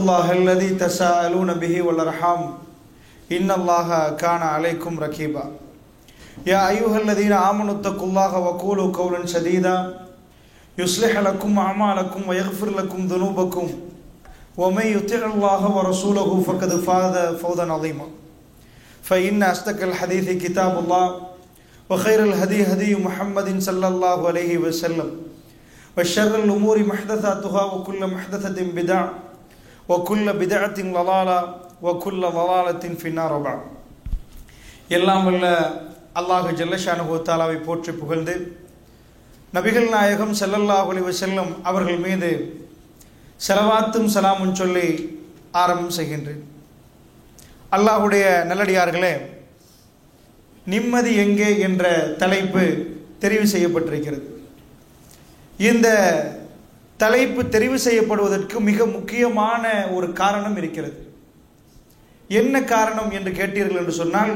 الله الذي تساءلون به والأرحام إن الله كان عليكم رقيبا يا أيها الذين آمنوا اتقوا الله وقولوا قولا سديدا يصلح لكم أعمالكم ويغفر لكم ذنوبكم ومن يطع الله ورسوله فقد فاز فوزا عظيما فإن أصدق الحديث كتاب الله وخير الهدي هدي محمد صلى الله عليه وسلم وشر الأمور محدثاتها وكل محدثة بدع وكل بدعة ضلالة وكل ضلالة في النار بعد எல்லாம் வல்ல அல்லாஹு ஜல்லஷானு தாலாவை போற்றி புகழ்ந்து நபிகள் நாயகம் ஸல்லல்லாஹு அலைஹி வஸல்லம் அவர்கள் மீது செலவாத்தும் சலாமும் சொல்லி ஆரம்பம் செய்கின்றேன் அல்லாஹுடைய நல்லடியார்களே நிம்மதி எங்கே என்ற தலைப்பு தெரிவு செய்யப்பட்டிருக்கிறது இந்த தலைப்பு தெரிவு செய்யப்படுவதற்கு மிக முக்கியமான ஒரு காரணம் இருக்கிறது என்ன காரணம் என்று கேட்டீர்கள் என்று சொன்னால்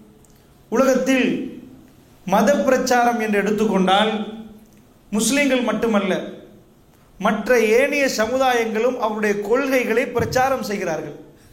உலகத்தில் மத பிரச்சாரம் என்று எடுத்துக்கொண்டால் முஸ்லிம்கள் மட்டுமல்ல மற்ற ஏனைய சமுதாயங்களும் அவருடைய கொள்கைகளை பிரச்சாரம் செய்கிறார்கள்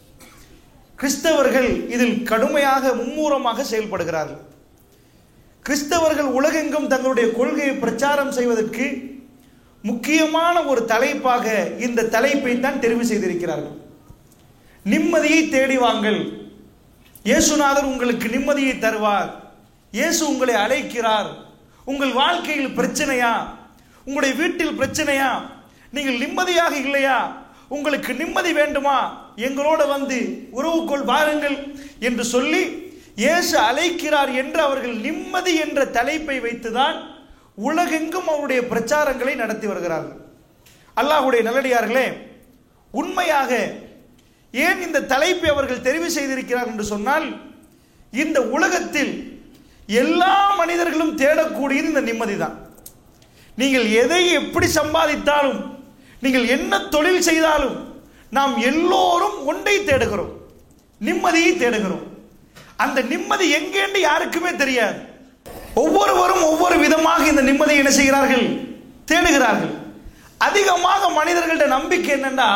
கிறிஸ்தவர்கள் இதில் கடுமையாக மும்மூரமாக செயல்படுகிறார்கள் கிறிஸ்தவர்கள் உலகெங்கும் தங்களுடைய கொள்கையை பிரச்சாரம் செய்வதற்கு முக்கியமான ஒரு தலைப்பாக இந்த தலைப்பை தான் தெரிவு செய்திருக்கிறார்கள் நிம்மதியை தேடி வாங்கள் இயேசுநாதர் உங்களுக்கு நிம்மதியை தருவார் இயேசு உங்களை அழைக்கிறார் உங்கள் வாழ்க்கையில் பிரச்சனையா உங்களுடைய வீட்டில் பிரச்சனையா நீங்கள் நிம்மதியாக இல்லையா உங்களுக்கு நிம்மதி வேண்டுமா எங்களோட வந்து உறவுக்குள் வாருங்கள் என்று சொல்லி இயேசு அழைக்கிறார் என்று அவர்கள் நிம்மதி என்ற தலைப்பை வைத்துதான் உலகெங்கும் அவருடைய பிரச்சாரங்களை நடத்தி வருகிறார்கள் அல்லாஹுடைய நல்லடியார்களே உண்மையாக ஏன் இந்த தலைப்பை அவர்கள் தெரிவு செய்திருக்கிறார் என்று சொன்னால் இந்த உலகத்தில் எல்லா மனிதர்களும் தேடக்கூடியது இந்த நிம்மதி தான் நீங்கள் எதை எப்படி சம்பாதித்தாலும் நீங்கள் என்ன தொழில் செய்தாலும் நாம் எல்லோரும் ஒன்றை தேடுகிறோம் நிம்மதியை தேடுகிறோம் அந்த நிம்மதி எங்கேன்னு யாருக்குமே தெரியாது ஒவ்வொருவரும் ஒவ்வொரு விதமாக இந்த நிம்மதியை என்ன செய்கிறார்கள் தேடுகிறார்கள் அதிகமாக மனிதர்கள்ட்ட நம்பிக்கை என்னன்னா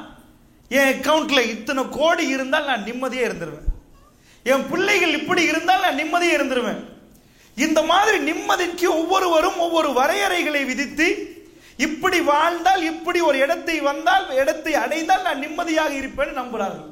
என் அக்கௌண்ட்ல இத்தனை கோடி இருந்தால் நான் நிம்மதியாக இருந்துருவேன் என் பிள்ளைகள் இப்படி இருந்தால் நான் நிம்மதியாக இருந்துருவேன் இந்த மாதிரி நிம்மதிக்கு ஒவ்வொருவரும் ஒவ்வொரு வரையறைகளை விதித்து இப்படி வாழ்ந்தால் இப்படி ஒரு இடத்தை வந்தால் இடத்தை அடைந்தால் நான் நிம்மதியாக இருப்பேன் நம்புகிறார்கள்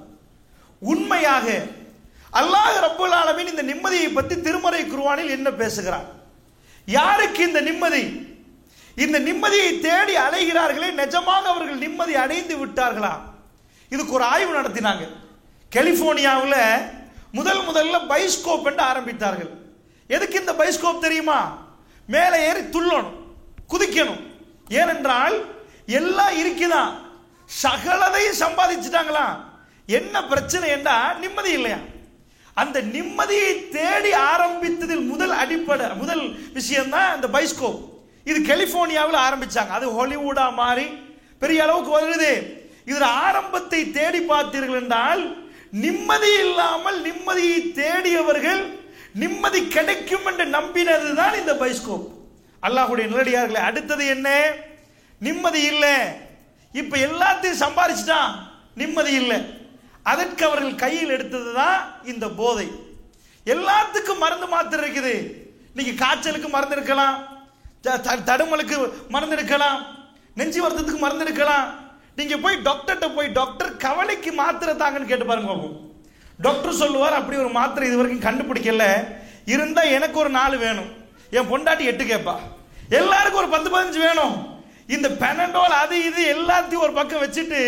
உண்மையாக அல்லாஹ் ரப்புல் ஆலமீன் இந்த நிம்மதியை பற்றி திருமறை குருவானில் என்ன பேசுகிறார் யாருக்கு இந்த நிம்மதி இந்த நிம்மதியை தேடி அலைகிறார்களே நிஜமாக அவர்கள் நிம்மதி அடைந்து விட்டார்களா இதுக்கு ஒரு ஆய்வு நடத்தினாங்க கலிபோர்னியாவில் முதல் முதல்ல பைஸ்கோப் என்று ஆரம்பித்தார்கள் எதுக்கு இந்த பைஸ்கோப் தெரியுமா மேலே ஏறி துள்ளணும் குதிக்கணும் ஏனென்றால் எல்லாம் இருக்குதான் சகலதையும் சம்பாதிச்சுட்டாங்களா என்ன பிரச்சனை என்றா நிம்மதி இல்லையா அந்த நிம்மதியை தேடி ஆரம்பித்ததில் முதல் அடிப்படை முதல் விஷயம் தான் இந்த பைஸ்கோப் இது கலிபோர்னியாவில் ஆரம்பிச்சாங்க அது ஹாலிவுடா மாறி பெரிய அளவுக்கு வருது இதில் ஆரம்பத்தை தேடி பார்த்தீர்கள் என்றால் நிம்மதி இல்லாமல் நிம்மதியை தேடியவர்கள் நிம்மதி கிடைக்கும் என்று நம்பினது தான் இந்த பைஸ்கோப் அல்லாஹுடைய நிலடியார்களே அடுத்தது என்ன நிம்மதி இல்லை இப்ப எல்லாத்தையும் சம்பாதிச்சுட்டான் நிம்மதி இல்லை அதற்கு அவர்கள் கையில் எடுத்தது தான் இந்த போதை எல்லாத்துக்கும் மருந்து மாத்திரை இருக்குது இன்னைக்கு காய்ச்சலுக்கு மருந்து இருக்கலாம் தடுமலுக்கு மருந்து எடுக்கலாம் நெஞ்சு வருத்தத்துக்கு மருந்து எடுக்கலாம் நீங்க போய் டாக்டர்கிட்ட போய் டாக்டர் கவலைக்கு மாத்திரை தாங்கன்னு கேட்டு பாருங்க பாப்போம் டாக்டர் சொல்லுவார் அப்படி ஒரு மாத்திரை இது வரைக்கும் கண்டுபிடிக்கல இருந்தா எனக்கு ஒரு நாலு வேணும் என் பொண்டாட்டி எட்டு கேட்பா எல்லாருக்கும் ஒரு பத்து பதினஞ்சு வேணும் இந்த பெனடோல் அது இது எல்லாத்தையும் ஒரு பக்கம் வச்சுட்டு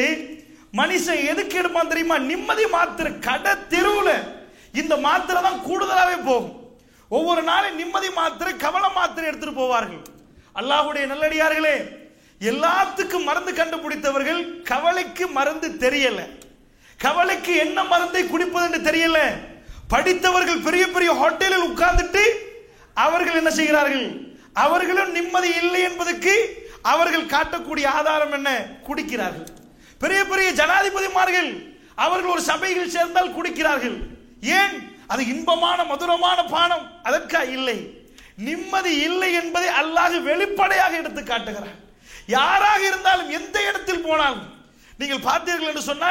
மனுஷன் எதுக்கு எடுப்பான் தெரியுமா நிம்மதி மாத்திரை கடை தெருவில் இந்த மாத்திரை தான் கூடுதலாகவே போகும் ஒவ்வொரு நாளும் நிம்மதி மாத்திரை கவலை மாத்திரை எடுத்துட்டு போவார்கள் அல்லாஹுடைய நல்லடியார்களே எல்லாத்துக்கும் மருந்து கண்டுபிடித்தவர்கள் கவலைக்கு மருந்து தெரியல கவலைக்கு என்ன மருந்தை குடிப்பது என்று தெரியல படித்தவர்கள் பெரிய பெரிய ஹோட்டலில் உட்கார்ந்துட்டு அவர்கள் என்ன செய்கிறார்கள் அவர்களும் நிம்மதி இல்லை என்பதற்கு அவர்கள் காட்டக்கூடிய ஆதாரம் என்ன குடிக்கிறார்கள் பெரிய பெரிய ஜனாதிபதிமார்கள் அவர்கள் ஒரு சபையில் சேர்ந்தால் குடிக்கிறார்கள் ஏன் அது இன்பமான மதுரமான பானம் அதற்கா இல்லை நிம்மதி இல்லை என்பதை அல்லாஹ் வெளிப்படையாக எடுத்து காட்டுகிறார் யாராக இருந்தாலும் எந்த இடத்தில் போனாலும் நீங்கள் பார்த்தீர்கள் என்று சொன்னால்